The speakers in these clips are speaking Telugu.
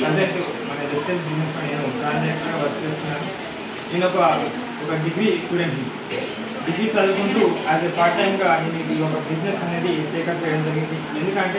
ప్రజెంట్ మన వెస్టేజ్ బిజినెస్ లో నేను ట్రాన్సాక్షన్ వర్క్ చేస్తున్నాను నేను ఒక ఒక డిగ్రీ స్టూడెంట్ డిగ్రీ చదువుకుంటూ యాజ్ ఎ పార్ట్ టైం గా నేను ఈ ఒక బిజినెస్ అనేది టేకప్ చేయడం జరిగింది ఎందుకంటే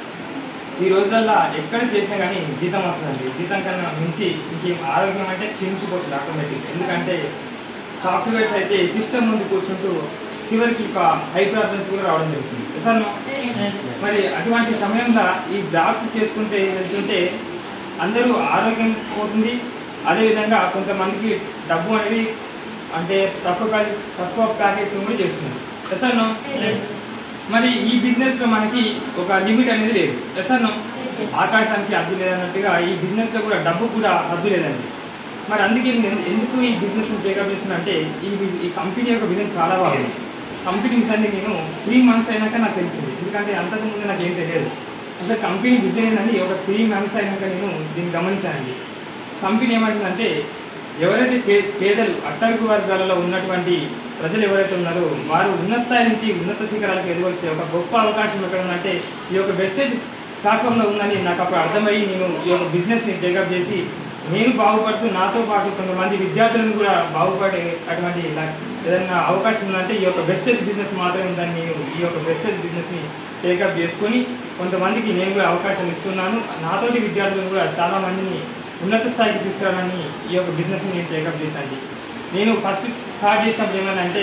ఈ రోజులల్లో ఎక్కడ చేసినా కానీ జీతం వస్తుందండి జీతం కన్నా మించి ఇంకేం ఆరోగ్యం అంటే క్షీణించిపోతుంది ఆటోమేటిక్ ఎందుకంటే సాఫ్ట్వేర్స్ అయితే సిస్టమ్ ముందు కూర్చుంటూ చివరికి ఒక హై ప్రాబ్లమ్స్ కూడా రావడం జరుగుతుంది సార్ మరి అటువంటి సమయంలో ఈ జాబ్స్ చేసుకుంటే వెళ్తుంటే అందరూ ఆరోగ్యం పోతుంది అదేవిధంగా కొంతమందికి డబ్బు అనేది అంటే తక్కువ ప్యాకేజ్ తక్కువ ప్యాకేజ్ కూడా చేస్తుంది ఎస్ సార్ మరి ఈ బిజినెస్ లో మనకి ఒక లిమిట్ అనేది లేదు ఎస్ సార్ ఆకాశానికి హద్దు లేదన్నట్టుగా ఈ బిజినెస్ లో కూడా డబ్బు కూడా హద్దు లేదండి మరి అందుకే నేను ఎందుకు ఈ బిజినెస్ టేకప్ చేస్తున్నా అంటే ఈ బిజ్- ఈ కంపెనీ యొక్క విజన్ చాలా బాగుంది కంపెనీస్ అన్ని నేను త్రీ మంత్స్ అయినాక నాకు తెలిసింది ఎందుకంటే అంతకు ముందు నాకు ఏం తెలియదు అసలు కంపెనీ విజన్ ఏందని ఒక త్రీ మంత్స్ అయినాక నేను దీన్ని గమనించానండి కంపెనీ ఏమంటుందంటే ఎవరైతే పే పేదలు అట్టడుగు వర్గాలలో ఉన్నటువంటి ప్రజలు ఎవరైతే ఉన్నారో వారు ఉన్నత స్థాయి నుంచి ఉన్నత శిఖరాలకు ఎదగొచ్చే ఒక గొప్ప అవకాశం ఎక్కడ ఉందంటే ఈ యొక్క వెస్టేజ్ ప్లాట్ఫామ్ లో ఉందని నాకు అప్పుడు అర్థమయ్యి నేను ఈ యొక్క బిజినెస్ ని టేకప్ చేసి నేను బాగుపడుతూ నాతో పాటు కొంతమంది విద్యార్థులను కూడా బాగుపడే అటువంటి ఇలా- ఏదైనా అవకాశం ఉందంటే ఈ యొక్క వెస్టేజ్ బిజినెస్ మాత్రమే ఉందని నేను ఈ యొక్క వెస్టేజ్ బిజినెస్ ని టేకప్ చేసుకొని కొంతమందికి నేను కూడా అవకాశం ఇస్తున్నాను నాతోటి విద్యార్థులను కూడా చాలా మందిని ఉన్నత స్థాయికి తీసుకురావాలని ఈ యొక్క బిజినెస్ ని నేను టేకప్ చేశాను నేను ఫస్ట్ స్టార్ట్ చేసినప్పుడు ఏమనంటే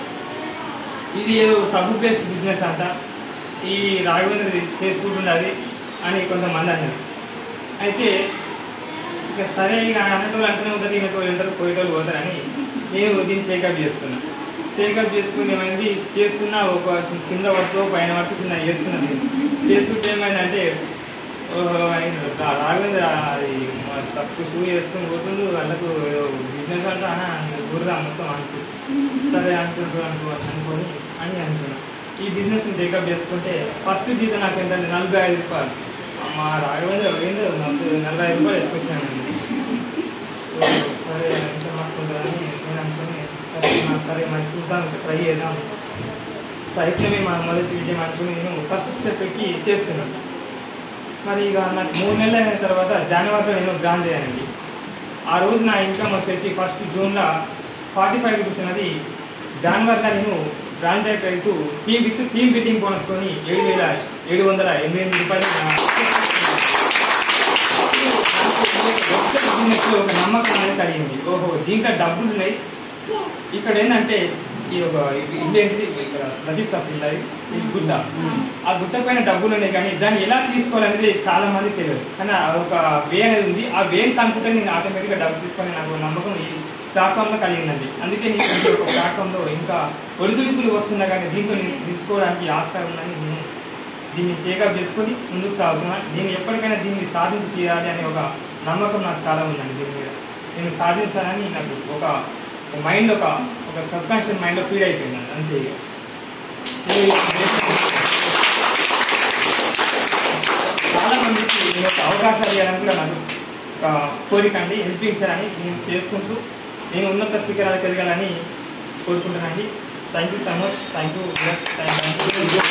ఇది ఏదో సబ్బు పేస్ట్ బిజినెస్ అంట ఈ రాఘవేంద్ర చేసుకుంటుండది అని కొంతమంది అన్నారు అయితే ఇక సరే ఇక అన్నటోళ్ళు అంటూనే ఉంటుంది ఈయనటోళ్ళు ఉంటారు పోయేటోళ్ళు పోతారని నేను దీన్ని టేకప్ చేసుకున్నా టేకప్ చేసుకుని ఏమైంది చేస్తున్నా ఒక కింద వరకు పైన వరకు చిన్న చేస్తున్నాను నేను చేస్తుంటే ఏమైందంటే ఓహో, ఆయన రా- రాఘవేంద్ర అది మా తప్పు షూ వేసుకొని పోతుండు వాళ్ళకు ఏదో బిజినెస్ అంటే గుర్రా మొత్తం అనుకో సరే అనుకుంటూ అనుకో అనుకొని అని అనుకున్నా ఈ బిజినెస్ టేకప్ చేసుకుంటే ఫస్ట్ జీతం నాకు ఎంత నలభై ఐదు రూపాయలు మా రాఘవేంద్ర ఏందో మస్తు నలభై ఐదు రూపాయలు ఎత్తుకొచ్చానండి సో, సరే ఎంత మాట్లాడుతుందని నేను అనుకుని సరే మా సరే మరి చూద్దాం ట్రై చేద్దాం ప్రయత్నమే మా మొదటి విజయం అనుకుని నేను ఫస్ట్ స్టెప్ ఎక్కి చేస్తున్నాను మరి ఇక నాకు మూడు నెలలు అయిన తర్వాత జనవరిలో నేను గ్రాండ్ అయ్యానండి ఆ రోజు నా ఇన్కమ్ వచ్చేసి ఫస్ట్ జూన్లో ఫార్టీ ఫైవ్ రూపీస్ అనేది జనవరిలో నేను గ్రాండ్ అయిపోతూ team with team building bonus తోని ఏడు వేల ఏడు వందల ఎనభై ఎనిమిది రూపాయలు నా బిజినెస్ లో ఒక నమ్మకం అనేది కలిగింది ఓహో దీంట్లో డబ్బులు ఉన్నాయి ఇక్కడ ఏంటంటే ఈ ఒక ఇల్లు ఏంటిది ఇక్కడ ప్రదీప్ సార్ ఇల్లు అది, ఈ గుట్ట ఆ గుట్ట పైన డబ్బులు ఉన్నాయి కానీ దాన్ని ఎలా తీసుకోవాలనేది చాలా మంది తెలియదు కానీ ఆ ఒక వే అనేది ఉంది ఆ వేని కనుక్కుంటే నేను ఆటోమేటిక్గా డబ్బు తీసుకొని నాకు నమ్మకం ఈ ప్లాట్ఫామ్ లో కలిగిందండి అందుకే నేను ఈ ఒక ప్లాట్ఫామ్ లో ఇంకా ఒడిదుడుకులు వస్తున్నా కానీ దీంతో నేను తీసుకోవడానికి ఆస్కారం ఉందని నేను దీన్ని టేకప్ చేసుకొని ముందుకు సాగుతున్నాను నేను ఎప్పటికైనా దీన్ని సాధించి తీరాలి అనే ఒక నమ్మకం నాకు చాలా ఉందండి దీని మీద నేను సాధించాలని నాకు ఒక మైండ్ ఒక ఒక సబ్ కాన్షియస్ మైండ్ లో ఫీడ్ అయిపోయింది అంతే ఇక. నేను చాలా మందికి నేను ఒక అవకాశాలు ఇవ్వాలని కూడా నాకు ఒక కోరిక అండి హెల్పింగ్ చేయాలని నేను చేసుకుంటూ నేను ఉన్నత శిఖరాలకు ఎదగాలని కోరుకుంటున్నానండి thank you so much thank you thank you